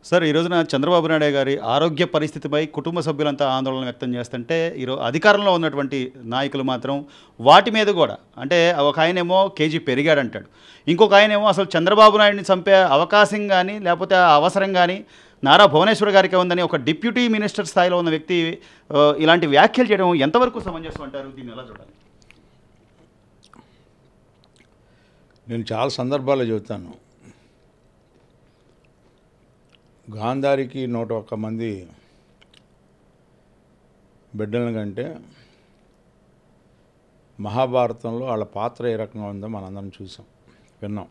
sir ఈ రోజున చంద్రబాబు నాయుడు గారి ఆరోగ్య పరిస్థితిపై కుటుంబ సభ్యులంతా ఆందోళన వ్యక్తం చేస్తుంటే ఈరోజు అధికారంలో ఉన్నటువంటి నాయకులు మాత్రం వాటి మీద కూడా అంటే ఒక ఆయనేమో కేజీ పెరిగాడంటాడు ఇంకొక ఆయనేమో అసలు చంద్రబాబు నాయుడిని చంపే అవకాశం కానీ లేకపోతే ఆ అవసరం కానీ నారా భువనేశ్వర్ గారికి ఉందని ఒక డిప్యూటీ మినిస్టర్ స్థాయిలో ఉన్న వ్యక్తి ఆ, ఇలాంటి వ్యాఖ్యలు చేయడం ఎంతవరకు సమంజసం అంటారు దీన్ని ఎలా చూడాలి నేను చాలా సందర్భాల్లో చెబుతాను గాంధారికి నూట ఒక్క మంది బిడ్డలను కంటే మహాభారతంలో వాళ్ళ పాత్ర ఏ రకంగా ఉందో మనందరం చూసాం విన్నాం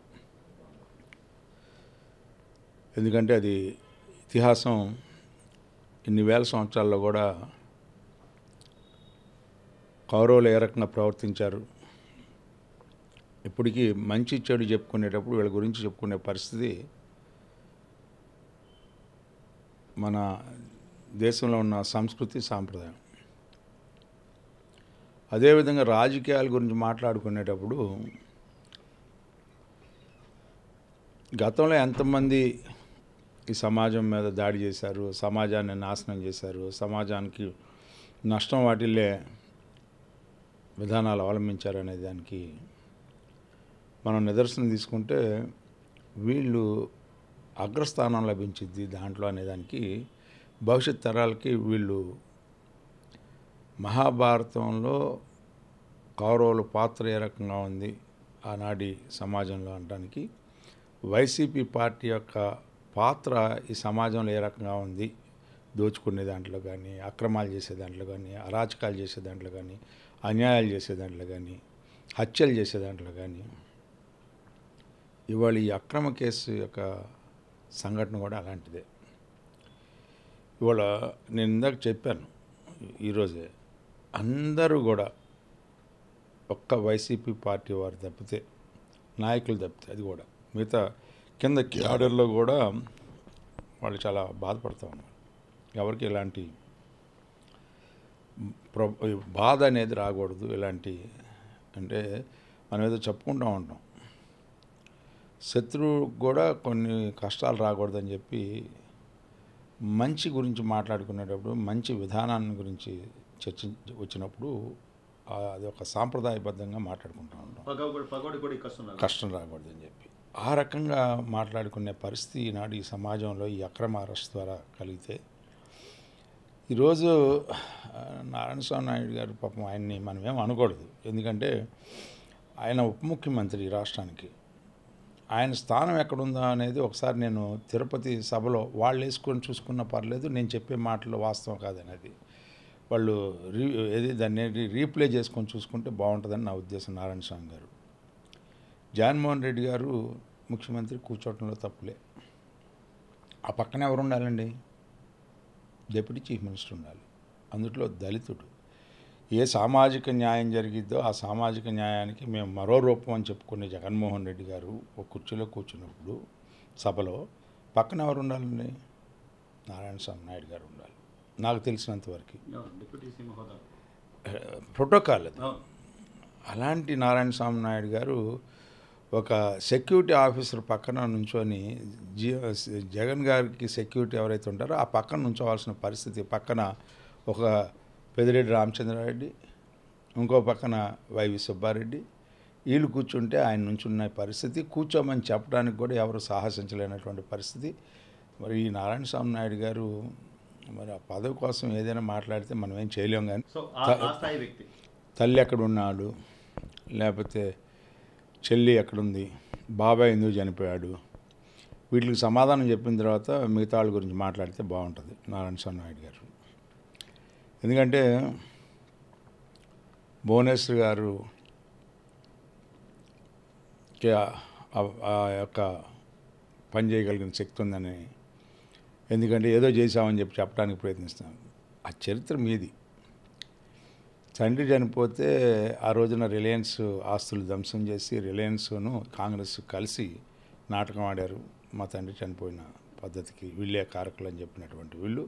ఎందుకంటే అది ఇతిహాసం ఇన్ని వేల సంవత్సరాల్లో కూడా కౌరవులు ఏ రకంగా ప్రవర్తించారు ఇప్పటికీ మంచి చెడు చెప్పుకునేటప్పుడు వీళ్ళ గురించి చెప్పుకునే పరిస్థితి మన దేశంలో ఉన్న సంస్కృతి సాంప్రదాయం అదేవిధంగా రాజకీయాల గురించి మాట్లాడుకునేటప్పుడు గతంలో ఎంతమంది ఈ సమాజం మీద దాడి చేశారు సమాజాన్ని నాశనం చేశారు సమాజానికి నష్టం వాటిల్లే విధానాలు అవలంబించారు అనే దానికి మనం నిదర్శనం తీసుకుంటే వీళ్ళు అగ్రస్థానం లభించింది దాంట్లో అనేదానికి భవిష్యత్ తరాలకి వీళ్ళు మహాభారతంలో కౌరవుల పాత్ర ఏ రకంగా ఉంది ఆనాటి సమాజంలో అనడానికి వైసీపీ పార్టీ యొక్క పాత్ర ఈ సమాజంలో ఏ రకంగా ఉంది దోచుకునే దాంట్లో కానీ అక్రమాలు చేసే దాంట్లో కానీ అరాచకాలు చేసే దాంట్లో కానీ అన్యాయాలు చేసే దాంట్లో కానీ హత్యలు చేసే దాంట్లో కానీ ఇవాళ ఈ అక్రమ కేసు యొక్క సంఘటన కూడా అలాంటిదే ఇవాళ నేను ఇందాక చెప్పాను ఈరోజే అందరూ కూడా ఒక్క వైసీపీ పార్టీ వారు తప్పితే నాయకులు తప్పితే అది కూడా మిగతా కింద క్యాడర్లో కూడా వాళ్ళు చాలా బాధపడుతూ ఉన్నారు ఎవరికి ఇలాంటి ప్ర- బాధ అనేది రాకూడదు ఇలాంటి అంటే మనం ఏదో చెప్పుకుంటూ ఉంటాం శత్రువుకు కూడా కొన్ని కష్టాలు రాకూడదని చెప్పి మంచి గురించి మాట్లాడుకునేటప్పుడు మంచి విధానాన్ని గురించి చర్చ వచ్చినప్పుడు ఆ, అది ఒక సాంప్రదాయబద్ధంగా మాట్లాడుకుంటూ ఉంటాం పగోడి కూడా కష్టం కష్టం రాకూడదని చెప్పి ఆ రకంగా మాట్లాడుకునే పరిస్థితి ఈనాడు ఈ సమాజంలో ఈ అక్రమ అరెస్ట్ ద్వారా కలిగితే ఈరోజు ఆ, నారాయణ స్వామి నాయుడు గారు పాపం ఆయన్ని మనం ఏం అనకూడదు ఎందుకంటే ఆయన ఉప ముఖ్యమంత్రి ఈ రాష్ట్రానికి ఆయన స్థానం ఎక్కడుందా అనేది ఒకసారి నేను తిరుపతి సభలో వాళ్ళు వేసుకొని చూసుకున్న పర్లేదు నేను చెప్పే మాటలు వాస్తవం కాదనేది వాళ్ళు రీ ఏది దాన్ని రీ- రీప్లే చేసుకొని చూసుకుంటే బాగుంటుందని నా ఉద్దేశం నారాయణ స్వామి గారు జగన్మోహన్ రెడ్డి గారు ముఖ్యమంత్రి కూర్చోవటంలో తప్పులే ఆ పక్కన ఎవరు ఉండాలండి డిప్యూటీ చీఫ్ మినిస్టర్ ఉండాలి అందుట్లో దళితుడు ఏ సామాజిక న్యాయం జరిగిద్దో ఆ సామాజిక న్యాయానికి మేము మరో రూపం అని చెప్పుకునే జగన్మోహన్ రెడ్డి గారు ఒక కుర్చీలో కూర్చున్నప్పుడు సభలో పక్కన ఎవరు ఉండాలండి నారాయణ స్వామి నాయుడు గారు ఉండాలి నాకు తెలిసినంతవరకు డిప్యూటీ సీఎం హోదా ప్రోటోకాల్ అది అలాంటి నారాయణ స్వామి నాయుడు గారు ఒక సెక్యూరిటీ ఆఫీసర్ పక్కన నుంచొని జీ జగన్ గారికి సెక్యూరిటీ ఎవరైతే ఉంటారో ఆ పక్కన నుంచోవాల్సిన పరిస్థితి పక్కన ఒక పెదిరెడ్డి రామచంద్రారెడ్డి ఇంకో పక్కన వైవి సుబ్బారెడ్డి వీళ్ళు కూర్చుంటే ఆయన నుంచున్న పరిస్థితి కూర్చోమని చెప్పడానికి కూడా ఎవరు సాహసించలేనటువంటి పరిస్థితి మరి ఈ నారాయణ స్వామి నాయుడు గారు మరి ఆ పదవి కోసం ఏదైనా మాట్లాడితే మనం ఏం చేయలేం కానీ సో ఆ- ఆ స్థాయి వ్యక్తి తల్లి ఎక్కడున్నాడు లేకపోతే చెల్లి ఎక్కడుంది బాబాయ్ ఎందుకు చనిపోయాడు వీటికి సమాధానం చెప్పిన తర్వాత మిగతా వాళ్ళ గురించి మాట్లాడితే బాగుంటుంది నారాయణ స్వామి నాయుడు గారు ఎందుకంటే భువనేశ్వర్ గారు కి ఆ- ఆ- ఆ యొక్క పని చేయగలిగిన శక్తి ఉందని ఎందుకంటే ఏదో చేశామని చెప్పి చెప్పడానికి ప్రయత్నిస్తాం ఆ చరిత్ర మీది తండ్రి చనిపోతే ఆ రోజున రిలయన్స్ ఆస్తులు ధ్వంసం చేసి రిలయన్స్ను కాంగ్రెస్ కలిసి నాటకం ఆడారు మా తండ్రి చనిపోయిన పద్ధతికి వీళ్ళే కారకులు అని చెప్పినటువంటి వీళ్ళు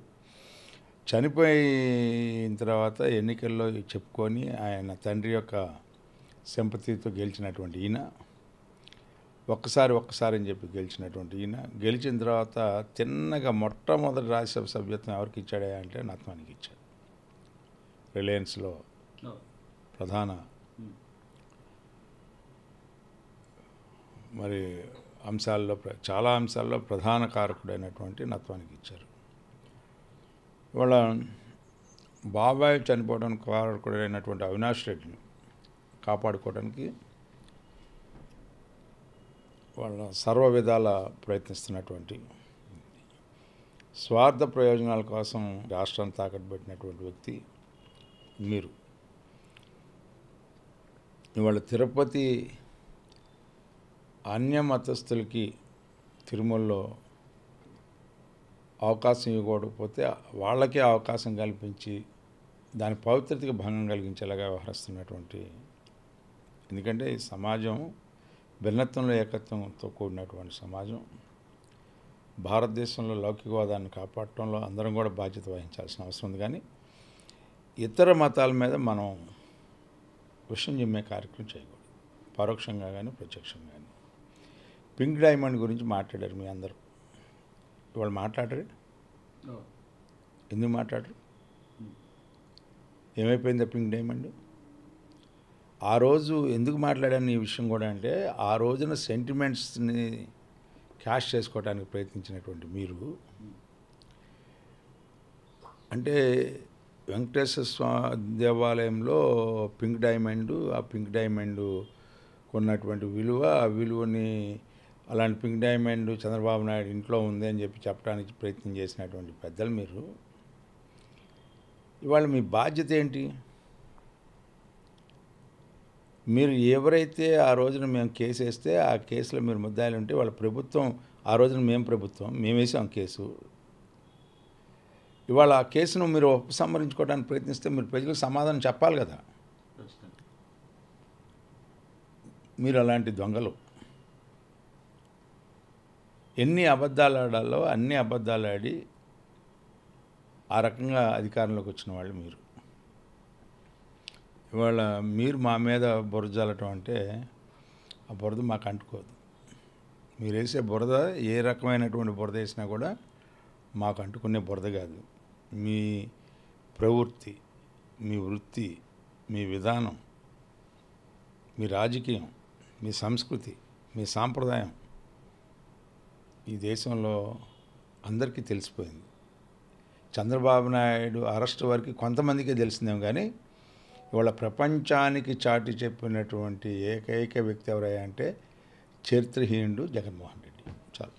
చనిపోయిన తర్వాత ఎన్నికల్లో చెప్పుకొని ఆయన తండ్రి యొక్క సింపతితో గెలిచినటువంటి ఈయన ఒక్కసారి ఒక్కసారి అని చెప్పి గెలిచినటువంటి ఈయన గెలిచిన తర్వాత తిన్నగా మొట్టమొదటి రాజ్యసభ సభ్యత్వం ఎవరికి ఇచ్చాడే అంటే నత్వానికి ఇచ్చాడు రిలయన్స్లో ప్రధాన మరి అంశాల్లో ప్ర- చాలా అంశాల్లో ప్రధాన కారకుడైనటువంటి నత్వానికి ఇచ్చారు ఇవాళ బాబాయ్ చనిపోవడానికి కారకుడైనటువంటి అవినాష్ రెడ్డిని కాపాడుకోవడానికి వాళ్ళ సర్వ విధాల ప్రయత్నిస్తున్నటువంటి స్వార్థ ప్రయోజనాల కోసం రాష్ట్రాన్ని తాకట్టు పెట్టినటువంటి వ్యక్తి మీరు ఇవాళ తిరుపతి అన్య మతస్థులకి తిరుమలలో అవకాశం ఇవ్వకపోతే వాళ్ళకే అవకాశం కల్పించి దాని పవిత్రతకి భంగం కలిగించేలాగా వ్యవహరిస్తున్నటువంటి ఎందుకంటే ఈ సమాజం భిన్నత్వంలో ఏకత్వంతో కూడినటువంటి సమాజం భారతదేశంలో లౌకికవాదాన్ని కాపాడటంలో అందరం కూడా బాధ్యత వహించాల్సిన అవసరం ఉంది కానీ ఇతర మతాల మీద మనం విషయం చిమ్మే కార్యక్రమం చేయకూడదు పరోక్షంగా కానీ ప్రత్యక్షంగా కానీ పింక్ డైమండ్ గురించి మాట్లాడారు మీ అందరూ ఇవాళ మాట్లాడరు ఎందుకు మాట్లాడరు ఏమైపోయింది ఆ పింక్ డైమండ్ ఆ రోజు ఎందుకు మాట్లాడాను ఈ విషయం కూడా అంటే ఆ రోజున సెంటిమెంట్స్ని క్యాష్ చేసుకోవడానికి ప్రయత్నించినటువంటి మీరు అంటే వెంకటేశ్వర స్వామి దేవాలయంలో పింక్ డైమండ్ ఆ పింక్ డైమండ్ కొన్నటువంటి విలువ ఆ విలువని అలాంటి పింక్ డైమండ్ చంద్రబాబు నాయుడు ఇంట్లో ఉంది అని చెప్పి చెప్పడానికి ప్రయత్నం చేసినటువంటి పెద్దలు మీరు ఇవాళ మీ బాధ్యత ఏంటి మీరు ఎవరైతే ఆ రోజున మేము కేసు వేస్తే ఆ కేసులో మీరు ముద్దాయిలు ఉంటే వాళ్ళ ప్రభుత్వం ఆ రోజున మేము ప్రభుత్వం మేము వేసాం కేసు ఇవాళ ఆ కేసును మీరు ఉపసంహరించుకోవడానికి ప్రయత్నిస్తే మీరు ప్రజలకు సమాధానం చెప్పాలి కదా మీరు అలాంటి దొంగలు ఎన్ని అబద్ధాలు ఆడాలో అన్ని అబద్ధాలు ఆడి ఆ రకంగా అధికారంలోకి వచ్చిన వాళ్ళు మీరు ఇవాళ మీరు మా మీద బురద జల్లటం అంటే ఆ బురద మాకు అంటుకోదు మీరు వేసే బురద ఏ రకమైనటువంటి బురద వేసినా కూడా మాకు అంటుకునే బురద కాదు మీ ప్రవృత్తి మీ వృత్తి మీ విధానం మీ రాజకీయం మీ సంస్కృతి మీ సాంప్రదాయం ఈ దేశంలో అందరికీ తెలిసిపోయింది చంద్రబాబు నాయుడు అరెస్ట్ వరకు కొంతమందికే తెలిసిందేమో కానీ ఇవాళ ప్రపంచానికి చాటి చెప్పినటువంటి ఏకైక వ్యక్తి ఎవరయ్యా అంటే చరిత్రహీనుడు జగన్మోహన్ రెడ్డి చాలు